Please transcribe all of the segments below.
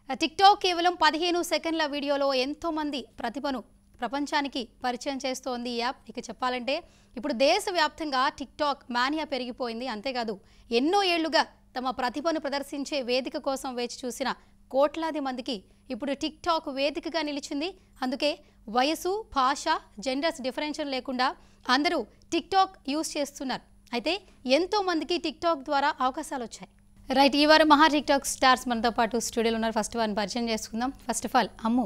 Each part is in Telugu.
టిక్టాక్ కేవలం పదిహేను సెకండ్ల వీడియోలో ఎంతో మంది ప్రతిభను ప్రపంచానికి పరిచయం చేస్తోంది ఈ యాప్ ఇక చెప్పాలంటే ఇప్పుడు దేశవ్యాప్తంగా టిక్టాక్ మానియా పెరిగిపోయింది అంతేకాదు ఎన్నో ఏళ్లుగా తమ ప్రతిభను ప్రదర్శించే వేదిక కోసం వేచి చూసిన కోట్లాది మందికి ఇప్పుడు టిక్టాక్ వేదికగా నిలిచింది అందుకే వయసు భాష జెండర్స్ డిఫరెన్షియల్ లేకుండా అందరూ టిక్టాక్ యూస్ చేస్తున్నారు అయితే ఎంతో మందికి టిక్టాక్ ద్వారా అవకాశాలు వచ్చాయి రైట్ ఈ వారం మహా టిక్టాక్ స్టార్స్ మనతో పాటు స్టూడియోలో ఉన్నారు ఫస్ట్ వారిని పరిచయం చేసుకుందాం first of all Ammu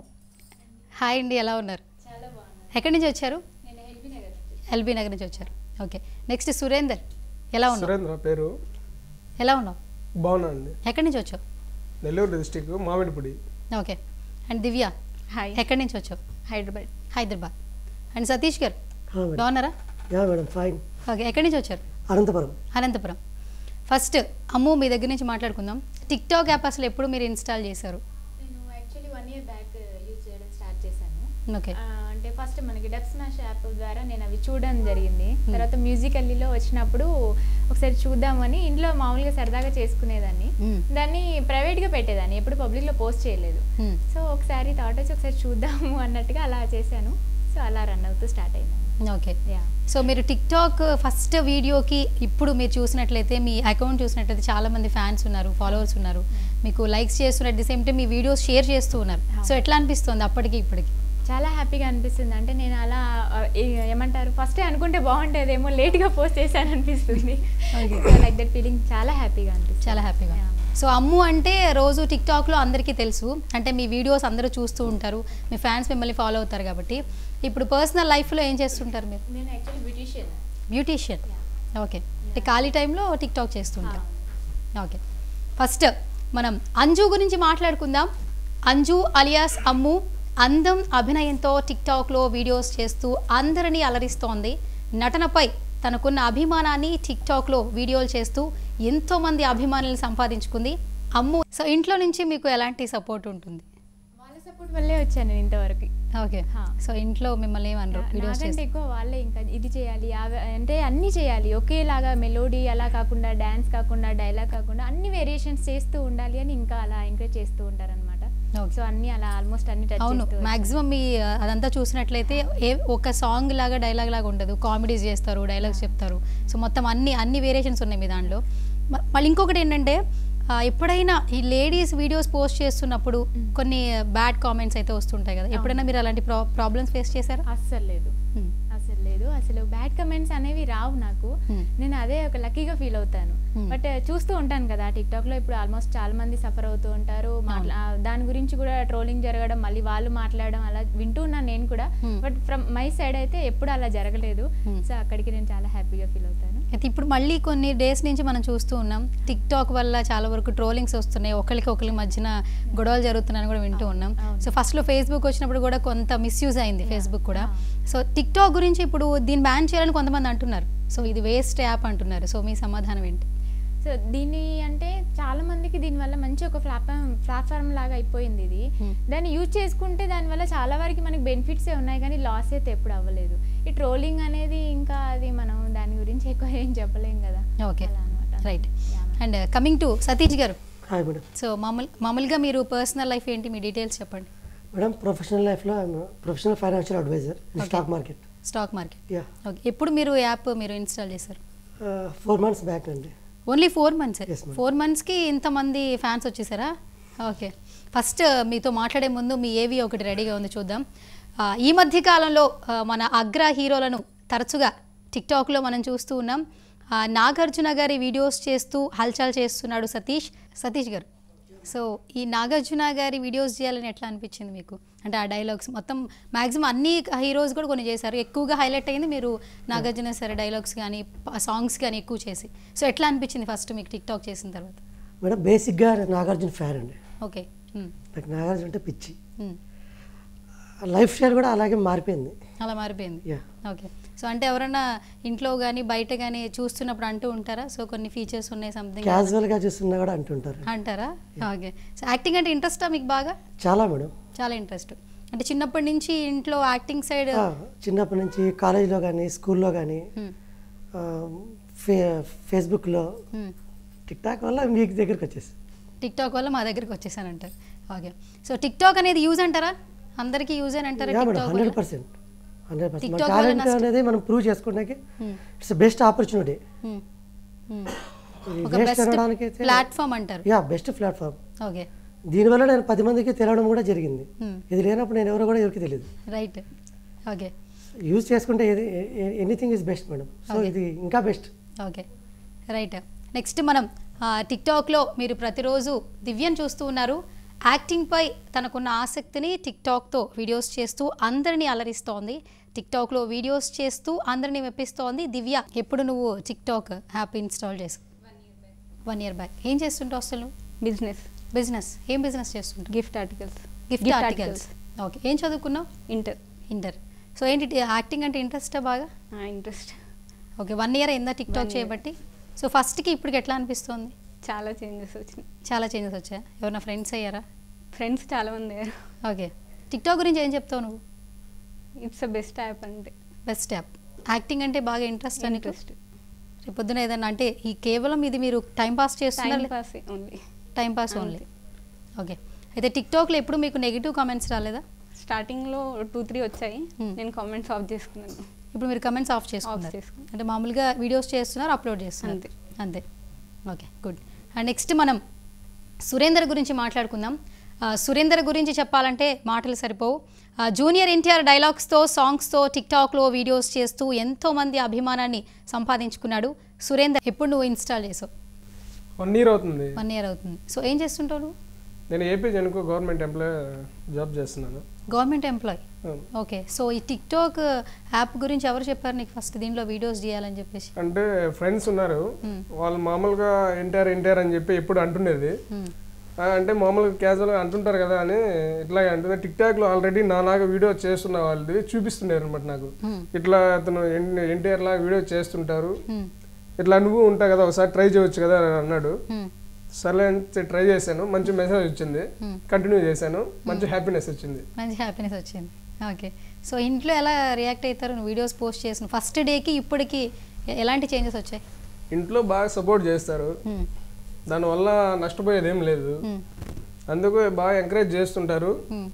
hi అండి ఎలా ఉన్నారు చాలా బాగున్నాను ఎక్కడి నుంచి వచ్చారు నేను ఎల్బీ నగర్ ఎల్బీ నగర్ నుంచి వచ్చారు ఓకే నెక్స్ట్ సురేందర్ ఎలా ఉన్నావు సురేంద్ర పేరు ఎలా ఉన్నావు బాగున్నా అండి ఎక్కడి నుంచి వచ్చావు Nellore district Mamidipudi okay and Divya hi ఎక్కడి నుంచి వచ్చావు హైదరాబాద్ హైదరాబాద్ అండ్ సతీష్ గారు హా మేడం బాగున్నారా యా మేడం ఫైన్ ఓకే ఎక్కడి నుంచి వచ్చారు అనంతపురం అనంతపురం ఫస్ట్ అమ్ము మీ దగ్గర నుంచి మాట్లాడుకుందాం టిక్టాక్ యాప్ అసలు ఎప్పుడు మీరు ఇన్స్టాల్ చేశారు నేను actually one year back use చేయడం స్టార్ట్ చేశాను ఓకే ఆ, అంటే ఫస్ట్ మనకి డబ్ స్మాష్ యాప్ ద్వారా నేను అవి చూడడం జరిగింది తర్వాత మ్యూజికల్లీలో వచ్చినప్పుడు ఒకసారి చూద్దామని ఇంట్లో మామూలుగా సరదాగా చేసుకునేదాన్ని మ్మ్. దాన్ని ప్రైవేట్గా పెట్టేదాన్ని ఎప్పుడు పబ్లిక్లో పోస్ట్ చేయలేదు మ్మ్. సో ఒకసారి థాట్ వచ్చి ఒకసారి చూద్దాము అన్నట్టుగా అలా చేశాను సో అలా రన్ అవుతూ స్టార్ట్ అయింది ఓకే యా సో మీరు టిక్టాక్ ఫస్ట్ వీడియోకి ఇప్పుడు మీరు చూసినట్లయితే మీ అకౌంట్ చూసినట్లయితే చాలా మంది ఫ్యాన్స్ ఉన్నారు ఫాలోవర్స్ ఉన్నారు మీకు లైక్స్ చేస్తున్నారు అట్ ది సేమ్ టైం మీ వీడియోస్ షేర్ చేస్తూ ఉన్నారు సో ఎట్లా అనిపిస్తుంది అప్పటికి ఇప్పటికి చాలా హ్యాపీగా అనిపిస్తుంది అంటే నేను అలా ఆ, ఏ- ఏమంటారు ఫస్ట్ అనుకుంటే బాగుండేదేమో లేట్గా పోస్ట్ చేశాను అనిపిస్తుంది లైక్ దట్ ఫీలింగ్ చాలా హ్యాపీగా అనిపిస్తుంది చాలా హ్యాపీగా Yeah. సో అమ్ము అంటే రోజు టిక్టాక్లో అందరికీ తెలుసు అంటే మీ వీడియోస్ అందరూ చూస్తూ ఉంటారు మీ ఫ్యాన్స్ మిమ్మల్ని ఫాలో అవుతారు కాబట్టి ఇప్పుడు పర్సనల్ లైఫ్లో ఏం చేస్తుంటారు మీరు నేను యాక్చువల్లీ బ్యూటిషియన్ బ్యూటీషియన్ ఓకే అంటే ఖాళీ టైంలో టిక్టాక్ చేస్తుంటారు ఓకే ఫస్ట్ మనం అంజు గురించి మాట్లాడుకుందాం అంజు అలియాస్ అమ్ము అందం అభినయంతో టిక్టాక్లో వీడియోస్ చేస్తూ అందరినీ అలరిస్తోంది నటనపై తనకున్న అభిమానాన్ని టిక్టాక్లో వీడియోలు చేస్తూ ఎంతోమంది అభిమానులను సంపాదించుకుంది అమ్ము సో ఇంట్లో నుంచి మీకు ఎలాంటి సపోర్ట్ ఉంటుంది వాళ్ళ సపోర్ట్ వల్లే వచ్చాను నేను ఇంతవరకు ఓకే హా. సో ఇంట్లో మిమ్మల్ని ఏమనరు వీడియోస్ నాకంటే చేసి ఎక్కువ వాళ్ళే ఇంకా ఇది చేయాలి అవి- అంటే అన్నీ చేయాలి ఒకేలాగా మెలోడీ అలా కాకుండా డ్యాన్స్ కాకుండా డైలాగ్ కాకుండా అన్ని వేరియేషన్స్ చేస్తూ ఉండాలి అని ఇంకా అలా ఎంకరేజ్ చేస్తూ ఉంటారనమాట Okay. సో అన్ని అలా ఆల్మోస్ట్ అన్ని టచ్ అవును చేస్తూ వచ్చాను. మాక్సిమం మీ ఆ, అదంతా చూసినట్లయితే ఏ ఒక సాంగ్ లాగా డైలాగ్ లాగా ఉండదు కామెడీస్ చేస్తారు డైలాగ్స్ చెప్తారు సో మొత్తం అన్ని అన్ని వేరియేషన్స్ ఉన్నాయి మీ దాంట్లో మ- మళ్ళీ ఇంకొకటి ఏంటంటే ఆ, ఎప్పుడైనా ఈ లేడీస్ వీడియోస్ పోస్ట్ చేస్తున్నప్పుడు కొన్ని బ్యాడ్ కామెంట్స్ అయితే వస్తుంటాయి కదా ఎప్పుడైనా మీరు అలాంటి ప్రా ప్రాబ్లమ్స్ ఫేస్ చేశారా అస్సలు లేదు Hmm. అసలు లేదు అసలు బ్యాడ్ కమెంట్స్ అనేవి రావు నాకు Hmm. నేను అదే ఒక లక్కీగా ఫీల్ అవుతాను Hmm. బట్ చూస్తూ ఉంటాను కదా టిక్టాక్ లో ఇప్పుడు ఆల్మోస్ట్ చాలా మంది సఫర్ అవుతూ ఉంటారు మాట్లా ఆ, దాని గురించి కూడా ట్రోలింగ్ జరగడం మళ్ళీ వాళ్ళు మాట్లాడడం అలా వింటూ ఉన్నాను నేను కూడా Hmm. But from my side అయితే ఎప్పుడు అలా జరగలేదు Hmm. సో అక్కడికి నేను చాలా హ్యాపీగా ఫీల్ అవుతాను అయితే ఇప్పుడు మళ్ళీ కొన్ని డేస్ నుంచి మనం చూస్తూ ఉన్నాం టిక్ టాక్ వల్ల చాలా వరకు ట్రోలింగ్స్ వస్తున్నాయి ఒకరికి ఒకరి మధ్యన గొడవలు జరుగుతున్నాయని కూడా వింటూ ఉన్నాం అవును. సో ఫస్ట్లో ఫేస్బుక్ వచ్చినప్పుడు కూడా కొంత మిస్యూజ్ అయింది Yeah. ఫేస్బుక్ కూడా Ah. సో టిక్ టాక్ గురించి ఇప్పుడు దీన్ని బ్యాన్ చేయాలని కొంతమంది అంటున్నారు సో ఇది వేస్ట్ యాప్ అంటున్నారు సో మీ సమాధానం ఏంటి సో దీన్ని అంటే చాలా మందికి దీనివల్ల మంచి ఒక ప్లాట్ఫామ్ ప్లాట్ఫామ్ లాగా అయిపోయింది ఇది Hmm. దాన్ని యూజ్ చేసుకుంటే దానివల్ల చాలా వరకు మనకి బెనిఫిట్సే ఉన్నాయి కానీ లాస్ అయితే ఎప్పుడు అవ్వలేదు ఈ ట్రోలింగ్ అనేది ఇంకా అది మనం దాని గురించి ఎక్కువ ఏం చెప్పలేం కదా ఓకే అలా అన్నమాట. Right Yeah, ma'am. And coming to Satish garu hi madam so మామూలు మామూలుగా మీరు పర్సనల్ లైఫ్ ఏంటి మీ డీటెయిల్స్ చెప్పండి మేడం ప్రొఫెషనల్ లైఫ్లో professional financial advisor in Okay. Stock market stock market yeah okay ఎప్పుడు మీరు యాప్ మీరు ఇన్స్టాల్ చేశారు ఫోర్ మంత్స్ బ్యాక్ అండి only four months Yes, ma'am. Four మంత్స్కి ఇంతమంది ఫ్యాన్స్ వచ్చేసారా ఓకే ఫస్ట్ మీతో మాట్లాడే ముందు మీ ఏవి ఒకటి రెడీగా ఉంది చూద్దాం ఆ, ఈ మధ్య కాలంలో ఆ, మన అగ్ర హీరోలను తరచుగా టిక్టాక్లో మనం చూస్తూ ఉన్నాం ఆ, నాగార్జున గారి వీడియోస్ చేస్తూ హల్చల్ చేస్తున్నాడు సతీష్ సతీష్ గారు సో ఈ నాగార్జున గారి వీడియోస్ చేయాలని ఎట్లా అనిపించింది మీకు అంటే ఆ డైలాగ్స్ మొత్తం మ్యాక్సిమం అన్ని హీరోస్ కూడా కొన్ని చేశారు ఎక్కువగా హైలైట్ అయింది మీరు నాగార్జున సరే డైలాగ్స్ కానీ సాంగ్స్ కానీ ఎక్కువ చేసి సో ఎట్లా అనిపించింది ఫస్ట్ మీకు టిక్ టాక్ చేసిన తర్వాత మేడం బేసిక్గా నాగార్జున ఫ్యాన్ అండి ఓకే ఉమ్, నాకు నాగార్జున అంటే పిచ్చి ఉమ్. లైఫ్ స్టైల్ కూడా అలాగే మారిపోయింది అలా మారిపోయింది యా ఓకే సో అంటే ఎవరైనా ఇంట్లో కానీ బయట కానీ చూస్తున్నప్పుడు అంటూ ఉంటారా సో కొన్ని ఫీచర్స్ ఉన్నాయి సంథింగ్ క్యాజువల్గా చూస్తున్నా కూడా అంటుంటారు అంటారా ఓకే సో యాక్టింగ్ అంటే ఇంట్రెస్టా మీకు బాగా చాలా మేడం చాలా ఇంట్రెస్ట్ అంటే చిన్నప్పటి నుంచి ఇంట్లో యాక్టింగ్ సైడ్ ఆ, చిన్నప్పటి నుంచి కాలేజీలో కానీ స్కూల్లో కానీ ఫే ఫేస్బుక్లో టిక్ టాక్ వల్ల మీకు దగ్గరికి వచ్చేసి టిక్టాక్ వల్ల మా దగ్గరికి వచ్చేసానంటారు ఓకే సో టిక్టాక్ అనేది యూజ్ అంటారా అందరికీ యూజ్ అని అంటారా యా మేడం టిక్టాక్ హండ్రెడ్ వల్ల పర్సెంట్ హండ్రెడ్ పర్సెంట్ మన TikTok వల్ల టాలెంట్ నష్టం- అనేది మనం ప్రూవ్ చేసుకోవడానికి it's best opportunity Hmm. Hmm. ఒక వేస్ట్ బెస్ట్ అనడానికి అయితే ప్లాట్ఫామ్ అంటారు యా బెస్ట్ ప్లాట్ఫామ్ ఓకే దీనివల్ల నేను పది మందికి తెలవడం కూడా జరిగింది Hmm. ఇది లేనప్పుడు నేను ఎవరో కూడా ఎవరికి తెలియదు రైట్ ఓకే యూజ్ చేసుకుంటే ఏది anything is best madam so Okay. ఇది ఇంకా బెస్ట్ ఓకే రైట్ నెక్స్ట్ మనం ఆ, టిక్టాక్లో మీరు ప్రతిరోజు దివ్యను చూస్తూ ఉన్నారు యాక్టింగ్పై తనకున్న ఆసక్తిని టిక్టాక్తో వీడియోస్ చేస్తూ అందరినీ అలరిస్తోంది టిక్టాక్లో వీడియోస్ చేస్తూ అందరినీ మెప్పిస్తోంది దివ్య ఎప్పుడు నువ్వు టిక్టాక్ యాప్ ఇన్స్టాల్ చేసి వన్ ఇయర్ బ్యాక్ ఏం చేస్తుంటావు అసలు నువ్వు బిజినెస్ బిజినెస్ ఏం బిజినెస్ చేస్తుంటావు gift articles gift articles okay ఏం చదువుకున్నావు ఇంటర్ ఇంటర్ సో ఏంటి యాక్టింగ్ అంటే ఇంట్రెస్టా బాగా ఇంట్రెస్ట్ ఓకే వన్ ఇయర్ అయిందా టిక్టాక్ One year. చేయబట్టి సో ఫస్ట్కి ఇప్పటికి ఎట్లా అనిపిస్తుంది చాలా చేంజెస్ వచ్చినాయి చాలా చేంజెస్ వచ్చాయా ఎవరైనా ఫ్రెండ్స్ అయ్యారా ఫ్రెండ్స్ చాలా మంది ఓకే టిక్టాక్ గురించి ఏం చెప్తావు నువ్వు ఇట్స్ అ బెస్ట్ యాప్ అంటే బెస్ట్ యాప్ యాక్టింగ్ అంటే బాగా ఇంట్రెస్ట్ అని ఇంట్రెస్ట్ రేపు పొద్దున ఏదన్నా అంటే ఈ కేవలం ఇది మీరు టైం పాస్ టైం చేస్తున్నారు pass only time pass only okay అయితే టిక్టాక్లో ఎప్పుడు మీకు నెగిటివ్ కామెంట్స్ రాలేదా స్టార్టింగ్లో టూ త్రీ వచ్చాయి Hmm. నేను కామెంట్స్ ఆఫ్ చేసుకున్నాను ఇప్పుడు మీరు కమెంట్స్ ఆఫ్ చేసుకున్నారు చేసుకున్నాను. అంటే మామూలుగా వీడియోస్ చేస్తున్నారు అప్లోడ్ చేస్తున్నారు అంతే. అంతే ఓకే గుడ్ అండ్ నెక్స్ట్ మనం సురేందర్ గురించి మాట్లాడుకుందాం ఆ, సురేందర్ గురించి చెప్పాలంటే మాటలు సరిపోవు ఆ, జూనియర్ ఎన్టీఆర్ డైలాగ్స్తో సాంగ్స్తో టిక్టాక్లో వీడియోస్ చేస్తూ ఎంతోమంది అభిమానాన్ని సంపాదించుకున్నాడు సురేందర్ ఎప్పుడు నువ్వు ఇన్స్టాల్ చేసావు వన్ ఇయర్ అవుతుంది వన్ ఇయర్ అవుతుంది సో ఏం చేస్తుంటావు నువ్వు నేను ఏపీ జనుకో గవర్నమెంట్ ఎంప్లాయ్ జాబ్ చేస్తున్నాను గవర్నమెంట్ ఎంప్లాయ్ అవును. ఓకే సో ఈ టిక్టాక్ యాప్ గురించి ఎవరు చెప్పారు నీకు ఫస్ట్ దీనిలో వీడియోస్ చేయాలని చెప్పేసి అంటే ఫ్రెండ్స్ ఉన్నారు Hmm. వాళ్ళు మామూలుగా ఎన్టీఆర్ ఎన్టీఆర్ అని చెప్పి ఎప్పుడు అంటుండేది Hmm. ఆ, అంటే మామూలుగా క్యాజువల్గా అంటుంటారు కదా అని ఇట్లాగే అంటుంది టిక్టాక్లో ఆల్రెడీ నాలాగా వీడియో చేస్తున్న వాళ్ళది చూపిస్తుండారు అనమాట నాకు Hmm. ఇట్లా అతను ఎన్టీఆర్ లాగా వీడియో చేస్తుంటారు Hmm. ఇట్లా నువ్వు ఉంటావు కదా ఒకసారి ట్రై చేయొచ్చు కదా అని అన్నాడు Hmm. సర్లే అని ట్రై చేశాను మంచి మెసేజ్ వచ్చింది Hmm. కంటిన్యూ చేశాను మంచి హ్యాపీనెస్ వచ్చింది మంచి హ్యాపీనెస్ వచ్చింది ఓకే సో ఇంట్లో ఎలా రియాక్ట్ అవుతారు నువ్వు వీడియోస్ పోస్ట్ చేసిన ఫస్ట్ డేకి ఇప్పటికి ఎ- ఎలాంటి చేంజెస్ వచ్చాయి ఇంట్లో బాగా సపోర్ట్ చేస్తారు మ్మ్. దానివల్ల నష్టపోయేది ఏం లేదు మ్మ్. అందుకు బాగా ఎంకరేజ్ చేస్తుంటారు మ్మ్.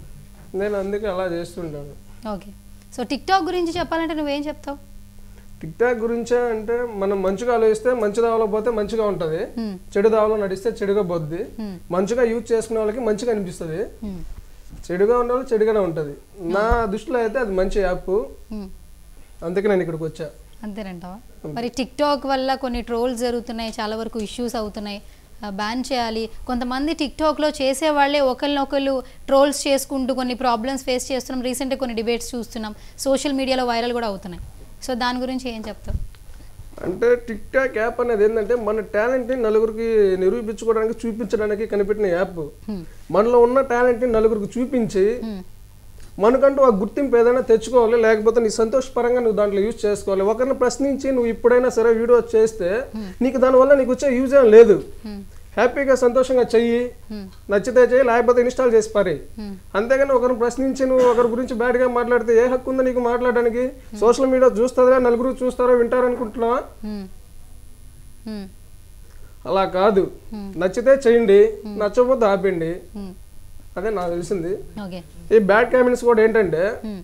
నేను అందుకే అలా చేస్తుంటాను ఓకే సో టిక్టాక్ గురించి చెప్పాలంటే నువ్వేం చెప్తావు టిక్ టాక్ గురించే అంటే మనం మంచిగా ఆలోచిస్తే మంచి దావలో పోతే మంచిగా ఉంటుంది మ్మ్. చెడు దావలో నడిస్తే చెడుగా పోద్ది మ్మ్. మంచిగా యూజ్ చేసుకునే వాళ్ళకి మంచిగా అనిపిస్తుంది మ్మ్. చెడుగా ఉన్న వాళ్ళు చెడుగానే ఉంటుంది నా దృష్టిలో అయితే అది మంచి యాప్ మ్మ్. అందుకే నేను ఇక్కడికి వచ్చా అంతేనంటావా మరి టిక్టాక్ వల్ల కొన్ని ట్రోల్స్ జరుగుతున్నాయి చాలా వరకు ఇష్యూస్ అవుతున్నాయి బ్యాన్ చేయాలి కొంతమంది టిక్టాక్లో చేసే వాళ్ళే ఒకరినొకరు ట్రోల్స్ చేసుకుంటూ కొన్ని ప్రాబ్లమ్స్ ఫేస్ చేస్తున్నాం రీసెంట్గా కొన్ని డిబేట్స్ చూస్తున్నాం సోషల్ మీడియాలో వైరల్ కూడా అవుతున్నాయి సో దాని గురించి ఏం చెప్తావు అంటే టిక్ టాక్ యాప్ అనేది ఏంటంటే మన టాలెంట్ని నలుగురికి నిరూపించుకోవడానికి చూపించడానికి కనిపెట్టిన యాప్ మనలో ఉన్న టాలెంట్ని నలుగురికి చూపించి మ్మ్. మనకంటూ ఆ గుర్తింపు ఏదైనా తెచ్చుకోవాలి లేకపోతే నీ సంతోషపరంగా నువ్వు దాంట్లో యూజ్ చేసుకోవాలి ఒకరిని ప్రశ్నించి నువ్వు ఇప్పుడైనా సరే వీడియో చేస్తే నీకు దానివల్ల నీకు వచ్చే యూజ్ ఏం లేదు మ్మ్. హ్యాపీగా సంతోషంగా చెయ్యి మ్మ్. నచ్చితే చెయ్యి లేకపోతే ఇన్స్టాల్ చేసి పారి మ్మ్. అంతేగాని ఒకరిని ప్రశ్నించి నువ్వు ఒకరి గురించి బ్యాడ్గా మాట్లాడితే ఏ హక్కు ఉందో నీకు మాట్లాడడానికి సోషల్ మీడియా చూస్తుందా నలుగురు చూస్తారో వింటారో అనుకుంటున్నావా మ్మ్. మ్మ్. అలా కాదు నచ్చితే చేయండి నచ్చకపోతే ఆపండి మ్మ్. అదే నాకు తెలిసింది ఓకే ఈ బ్యాడ్ కామెంట్స్ కూడా ఏంటంటే మ్మ్.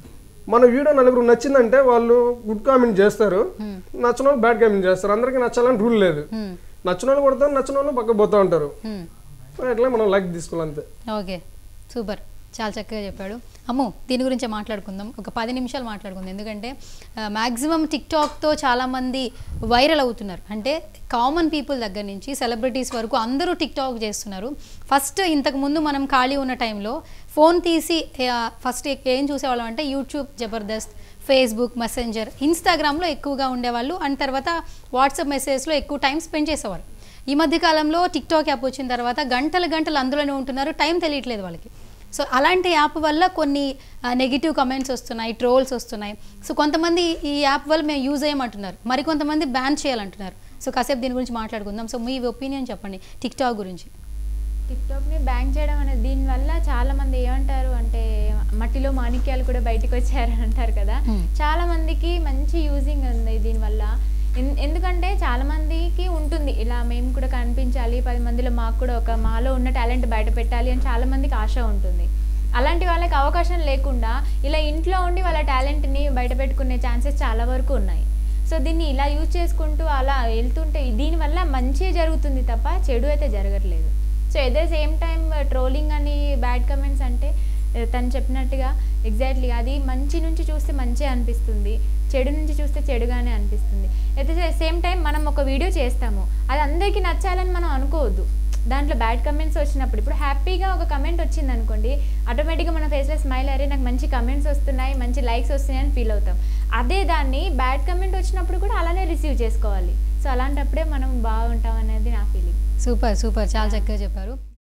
మన వీడియో నలుగురు నచ్చిందంటే వాళ్ళు గుడ్ కామెంట్ చేస్తారు మ్మ్. నచ్చిన వాళ్ళు బ్యాడ్ కామెంట్ చేస్తారు అందరికీ నచ్చాలని రూల్ లేదు మ్మ్. నచ్చిన వాళ్ళు కొడతారు నచ్చిన వాళ్ళు పక్క పోతూ ఉంటారు మ్మ్. అట్లా మనం లైక్ తీసుకోవాలి అంతే ఓకే సూపర్ చాలా చక్కగా చెప్పాడు అమ్ము దీని గురించే మాట్లాడుకుందాం ఒక పది నిమిషాలు మాట్లాడుకుందాం ఎందుకంటే మ్యాక్సిమం టిక్టాక్తో చాలామంది వైరల్ అవుతున్నారు అంటే కామన్ పీపుల్ దగ్గర నుంచి సెలబ్రిటీస్ వరకు అందరూ టిక్టాక్ చేస్తున్నారు ఫస్ట్ ఇంతకు ముందు మనం ఖాళీ ఉన్న టైంలో ఫోన్ తీసి ఫస్ట్ ఏం చూసేవాళ్ళం అంటే యూట్యూబ్ జబర్దస్త్ ఫేస్బుక్ మెసెంజర్ ఇన్స్టాగ్రామ్లో ఎక్కువగా ఉండేవాళ్ళు అండ్ తర్వాత వాట్సాప్ మెసేజ్లో ఎక్కువ టైం స్పెండ్ చేసేవారు ఈ మధ్య కాలంలో టిక్టాక్ యాప్ వచ్చిన తర్వాత గంటలు గంటలు అందులోనే ఉంటున్నారు టైం తెలియట్లేదు వాళ్ళకి సో అలాంటి యాప్ వల్ల కొన్ని నెగిటివ్ కమెంట్స్ వస్తున్నాయి ట్రోల్స్ వస్తున్నాయి సో కొంతమంది ఈ యాప్ వల్ల మేము యూజ్ చేయమంటున్నారు మరి కొంతమంది బ్యాన్ చేయాలంటున్నారు సో కాసేపు దీని గురించి మాట్లాడుకుందాం సో మీ ఒపీనియన్ చెప్పండి టిక్టాక్ గురించి టిక్టాక్ని బ్యాంక్ చేయడం అనేది దీనివల్ల చాలా మంది ఏమంటారు అంటే మట్టిలో మాణిక్యాలు కూడా బయటకు వచ్చారని అంటారు కదా Hmm. చాలా మందికి మంచి యూజింగ్ ఉంది దీనివల్ల ఎన్- ఎందుకంటే చాలా మందికి ఉంటుంది ఇలా మేము కూడా కనిపించాలి పది మందిలో మాకు కూడా ఒక మాలో ఉన్న టాలెంట్ బయట పెట్టాలి అని చాలా మందికి ఆశ ఉంటుంది అలాంటి వాళ్ళకి అవకాశం లేకుండా ఇలా ఇంట్లో ఉండి వాళ్ళ టాలెంట్ని బయట పెట్టుకునే ఛాన్సెస్ చాలా వరకు ఉన్నాయి సో దీన్ని ఇలా యూజ్ చేసుకుంటూ అలా వెళ్తుంటే దీనివల్ల మంచి జరుగుతుంది తప్ప చెడు అయితే జరగట్లేదు so at the same time trolling అని బ్యాడ్ కమెంట్స్ అంటే ఆ, తను చెప్పినట్టుగా ఎగ్జాక్ట్లీ అది మంచి నుంచి చూస్తే మంచి అనిపిస్తుంది చెడు నుంచి చూస్తే చెడుగానే అనిపిస్తుంది ఎట్ ద సేమ్ టైం మనం ఒక వీడియో చేస్తాము అది అందరికీ నచ్చాలని మనం అనుకోవద్దు దాంట్లో బ్యాడ్ కమెంట్స్ వచ్చినప్పుడు ఇప్పుడు హ్యాపీగా ఒక కమెంట్ వచ్చింది అనుకోండి ఆటోమేటిక్గా మన ఫేస్లో స్మైల్ అరే నాకు మంచి కమెంట్స్ వస్తున్నాయి మంచి లైక్స్ వస్తున్నాయి అని ఫీల్ అవుతాం అదే దాన్ని బ్యాడ్ కమెంట్ వచ్చినప్పుడు కూడా అలానే రిసీవ్ చేసుకోవాలి సో అలాంటప్పుడే మనం బాగుంటాం అనేది నా ఫీలింగ్ సూపర్ సూపర్ చాలా చక్కగా చెప్పారు